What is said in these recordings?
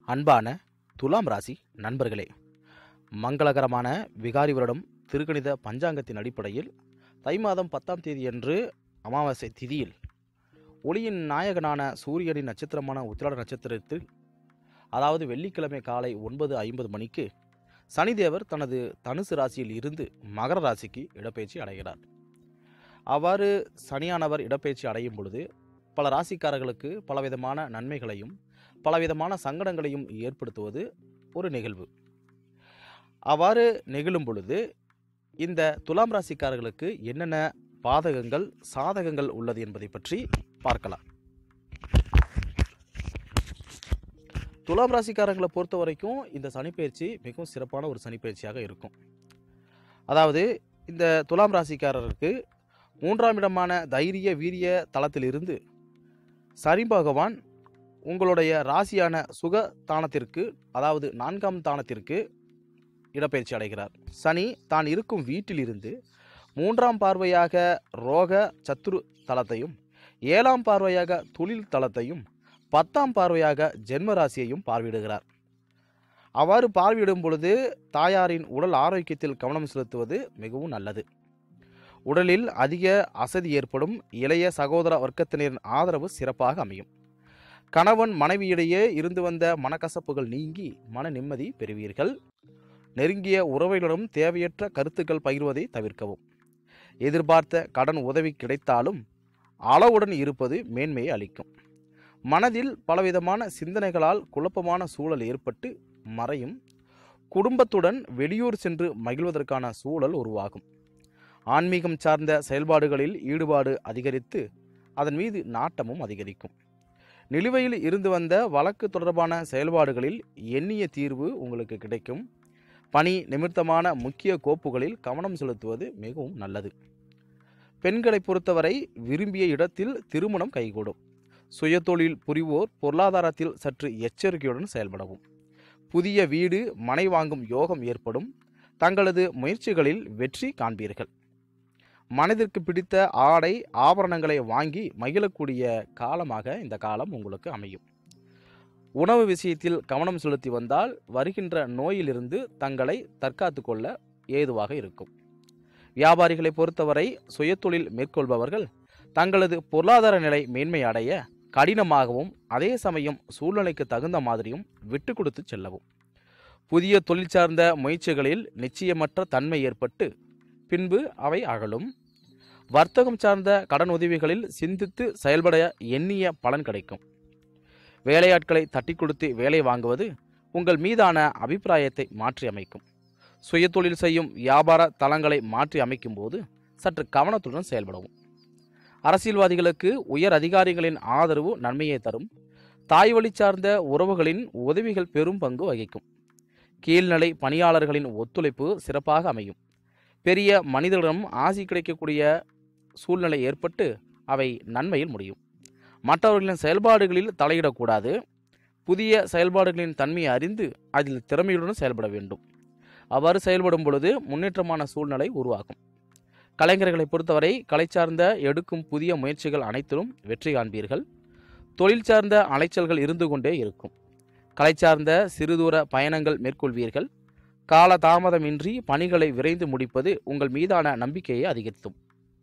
அன்பான துலாம் ராசி நண்பர்களே மங்களகரமான விகாரி வருடம் திருக்கணித பஞ்சாங்கத்தின் அடிப்படையில் தை மாதம் பத்தாம் தேதியன்று அமாவாசை திதியில் ஒளியின் நாயகனான சூரியனின் நட்சத்திரமான உத்திராட நட்சத்திரத்தில் அதாவது வெள்ளிக்கிழமை காலை ஒன்பது ஐம்பது மணிக்கு சனிதேவர் தனது தனுசு ராசியில் இருந்து மகர ராசிக்கு இடப்பெயர்ச்சி அடைகிறார் அவ்வாறு சனியானவர் இடப்பெயர்ச்சி அடையும் பொழுது பல ராசிக்காரர்களுக்கு பலவிதமான நன்மைகளையும் பலவிதமான சங்கடங்களையும் ஏற்படுத்துவது ஒரு நிகழ்வு அவ்வாறு நிகழும் பொழுது இந்த துலாம் ராசிக்காரர்களுக்கு என்னென்ன பாதகங்கள் சாதகங்கள் உள்ளது என்பதை பற்றி பார்க்கலாம் துலாம் ராசிக்காரங்களை பொறுத்த வரைக்கும் இந்த சனிப்பெயர்ச்சி மிகவும் சிறப்பான ஒரு சனிப்பெயர்ச்சியாக இருக்கும் அதாவது இந்த துலாம் ராசிக்காரருக்கு மூன்றாம் இடமான தைரிய வீரிய தளத்திலிருந்து சனி பகவான் உங்களுடைய ராசியான சுக தானத்திற்கு அதாவது நான்காம் தானத்திற்கு இடப்பெயர்ச்சி அடைகிறார் சனி தான் இருக்கும் வீட்டிலிருந்து மூன்றாம் பார்வையாக ரோக சத்துரு தளத்தையும் ஏழாம் பார்வையாக தொழில் தளத்தையும் பத்தாம் பார்வையாக ஜென்ம ராசியையும் பார்வையிடுகிறார் அவ்வாறு பார்வையிடும் பொழுது தாயாரின் உடல் ஆரோக்கியத்தில் கவனம் செலுத்துவது மிகவும் நல்லது உடலில் அதிக அசதி ஏற்படும் இளைய சகோதர வர்க்கத்தினரின் ஆதரவு சிறப்பாக அமையும் கணவன் மனைவியிடையே இருந்து வந்த மனக்கசப்புகள் நீங்கி மன நிம்மதி பெறுவீர்கள் நெருங்கிய உறவுகளிடம் தேவையற்ற கருத்துக்கள் பகிர்வதை தவிர்க்கவும் எதிர்பார்த்த கடன் உதவி கிடைத்தாலும் அளவுடன் இருப்பது மேன்மையை அளிக்கும் மனதில் பலவிதமான சிந்தனைகளால் குழப்பமான சூழல் ஏற்பட்டு மறையும் குடும்பத்துடன் வெளியூர் சென்று மகிழ்வதற்கான சூழல் உருவாகும் ஆன்மீகம் சார்ந்த செயல்பாடுகளில் ஈடுபாடு அதிகரித்து அதன் மீது நாட்டமும் அதிகரிக்கும் நிலுவையில் இருந்து வந்த வழக்கு தொடர்பான செயல்பாடுகளில் எண்ணிய தீர்வு உங்களுக்கு கிடைக்கும் பணி நிமித்தமான முக்கிய கோப்புகளில் கவனம் செலுத்துவது மிகவும் நல்லது பெண்களை பொறுத்தவரை விரும்பிய இடத்தில் திருமணம் கைகூடும் சுயதொழில் புரிவோர் பொருளாதாரத்தில் சற்று எச்சரிக்கையுடன் செயல்படவும் புதிய வீடு மனை வாங்கும் யோகம் ஏற்படும் தங்களது முயற்சிகளில் வெற்றி காண்பீர்கள் மனதிற்கு பிடித்த ஆடை ஆபரணங்களை வாங்கி மகிழக்கூடிய காலமாக இந்த காலம் உங்களுக்கு அமையும் உணவு விஷயத்தில் கவனம் செலுத்தி வந்தால் வருகின்ற நோயிலிருந்து தங்களை தற்காத்து கொள்ள ஏதுவாக இருக்கும் வியாபாரிகளை பொறுத்தவரை சுயதொழில் மேற்கொள்பவர்கள் தங்களது பொருளாதார நிலை மேன்மை அடைய கடினமாகவும் அதே சமயம் சூழ்நிலைக்கு தகுந்த மாதிரியும் விட்டு கொடுத்து செல்லவும் புதிய தொழில் சார்ந்த முயற்சிகளில் நிச்சயமற்ற தன்மை ஏற்பட்டு பின்பு அவை அகலும் வர்த்தகம் சார்ந்த கடன் உதவிகளில் சிந்தித்து செயல்பட எண்ணிய பலன் கிடைக்கும் வேலையாட்களை தட்டி கொடுத்து வேலை வாங்குவது உங்கள் மீதான அபிப்பிராயத்தை மாற்றி அமைக்கும் சுயதொழில் செய்யும் வியாபார தளங்களை மாற்றி அமைக்கும் போது சற்று கவனத்துடன் செயல்படவும் அரசியல்வாதிகளுக்கு உயர் அதிகாரிகளின் ஆதரவு நன்மையை தரும் தாய் வழி சார்ந்த உறவுகளின் உதவிகள் பெரும் பங்கு வகிக்கும் கீழ்நிலை பணியாளர்களின் ஒத்துழைப்பு சிறப்பாக அமையும் பெரிய மனிதர்களிடம் ஆசி கிடைக்கக்கூடிய சூழ்நிலை ஏற்பட்டு அவை நன்மையில் முடியும் மற்றவர்களின் செயல்பாடுகளில் தலையிடக்கூடாது புதிய செயல்பாடுகளின் தன்மையை அறிந்து அதில் திறமையுடன் செயல்பட வேண்டும் அவ்வாறு செயல்படும் பொழுது முன்னேற்றமான சூழ்நிலை உருவாகும் கலைஞர்களை பொறுத்தவரை கலை சார்ந்த எடுக்கும் புதிய முயற்சிகள் அனைத்திலும் வெற்றி காண்பீர்கள் தொழில் சார்ந்த அலைச்சல்கள் இருந்து கொண்டே இருக்கும் கலை சார்ந்த சிறுதூர பயணங்கள் மேற்கொள்வீர்கள் கால தாமதமின்றி பணிகளை விரைந்து முடிப்பது உங்கள் மீதான நம்பிக்கையை அதிகரித்தும்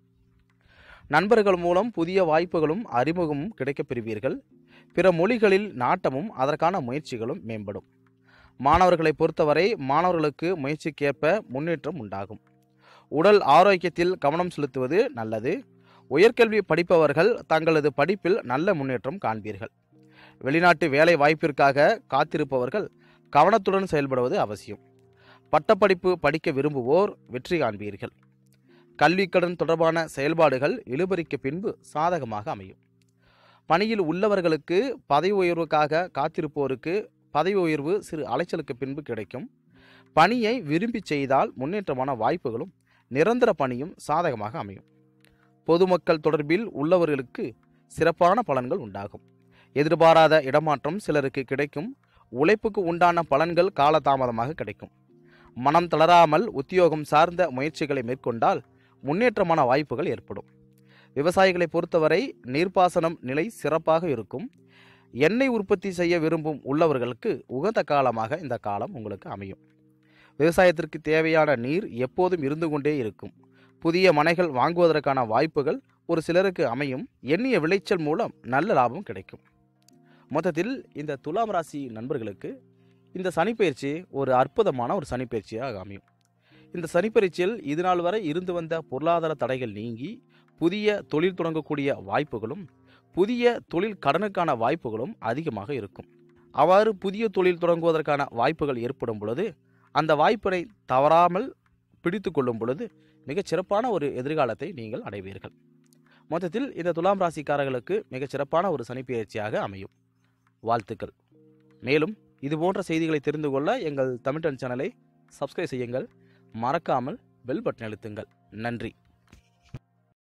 நண்பர்கள் மூலம் புதிய வாய்ப்புகளும் அறிமுகமும் கிடைக்கப் பெறுவீர்கள் பிற மொழிகளில் நாட்டமும் அதற்கான முயற்சிகளும் மேம்படும் மாணவர்களை பொறுத்தவரை மாணவர்களுக்கு முயற்சிக்கேற்ப முன்னேற்றம் உண்டாகும் உடல் ஆரோக்கியத்தில் கவனம் செலுத்துவது நல்லது உயர்கல்வி படிப்பவர்கள் தங்களது படிப்பில் நல்ல முன்னேற்றம் காண்பீர்கள் வெளிநாட்டு வேலை வாய்ப்பிற்காக காத்திருப்பவர்கள் கவனத்துடன் செயல்படுவது அவசியம் பட்டப்படிப்பு படிக்க விரும்புவோர் வெற்றி காண்பீர்கள் கல்விக்கடன் தொடர்பான செயல்பாடுகள் இழுபறிக்கு பின்பு சாதகமாக அமையும் பணியில் உள்ளவர்களுக்கு பதவி உயர்வுக்காக காத்திருப்போருக்கு பதவி உயர்வு சிறு அலைச்சலுக்கு பின்பு கிடைக்கும் பணியை விரும்பி செய்தால் முன்னேற்றமான வாய்ப்புகளும் நிரந்தர பணியும் சாதகமாக அமையும் பொதுமக்கள் தொடர்பில் உள்ளவர்களுக்கு சிறப்பான பலன்கள் உண்டாகும் எதிர்பாராத இடமாற்றம் சிலருக்கு கிடைக்கும் உழைப்புக்கு உண்டான பலன்கள் காலதாமதமாக கிடைக்கும் மனம் தளராமல் உத்தியோகம் சார்ந்த முயற்சிகளை மேற்கொண்டால் முன்னேற்றமான வாய்ப்புகள் ஏற்படும் விவசாயிகளை பொறுத்தவரை நீர்ப்பாசனம் நிலை சிறப்பாக இருக்கும் எண்ணெய் உற்பத்தி செய்ய விரும்பும் உள்ளவர்களுக்கு உகந்த காலமாக இந்த காலம் உங்களுக்கு அமையும் விவசாயத்திற்கு தேவையான நீர் எப்போதும் இருந்து கொண்டே இருக்கும் புதிய மனைகள் வாங்குவதற்கான வாய்ப்புகள் ஒரு சிலருக்கு அமையும் எண்ணிய விளைச்சல் மூலம் நல்ல லாபம் கிடைக்கும் மொத்தத்தில் இந்த துலாம் ராசி நண்பர்களுக்கு இந்த சனிப்பயிற்சி ஒரு அற்புதமான ஒரு சனிப்பயிற்சியாக அமையும் இந்த சனிப்பயிற்சியில் இது நாள் வரை இருந்து வந்த பொருளாதார தடைகள் நீங்கி புதிய தொழில் தொடங்கக்கூடிய வாய்ப்புகளும் புதிய தொழில் கடனுக்கான வாய்ப்புகளும் அதிகமாக இருக்கும் அவ்வாறு புதிய தொழில் தொடங்குவதற்கான வாய்ப்புகள் ஏற்படும் பொழுது அந்த வாய்ப்பினை தவறாமல் பிடித்து கொள்ளும் பொழுது மிகச் சிறப்பான ஒரு எதிர்காலத்தை நீங்கள் அடைவீர்கள் மொத்தத்தில் இந்த துலாம் ராசிக்காரர்களுக்கு மிகச் சிறப்பான ஒரு சனிப்பெயர்ச்சியாக அமையும் வாழ்த்துக்கள் மேலும் இது போன்ற செய்திகளை தெரிந்து கொள்ள எங்கள் தமிழ்டன் சேனலை சப்ஸ்கிரைப் செய்யுங்கள் மறக்காமல் பெல் பட்டன் அழுத்துங்கள் நன்றி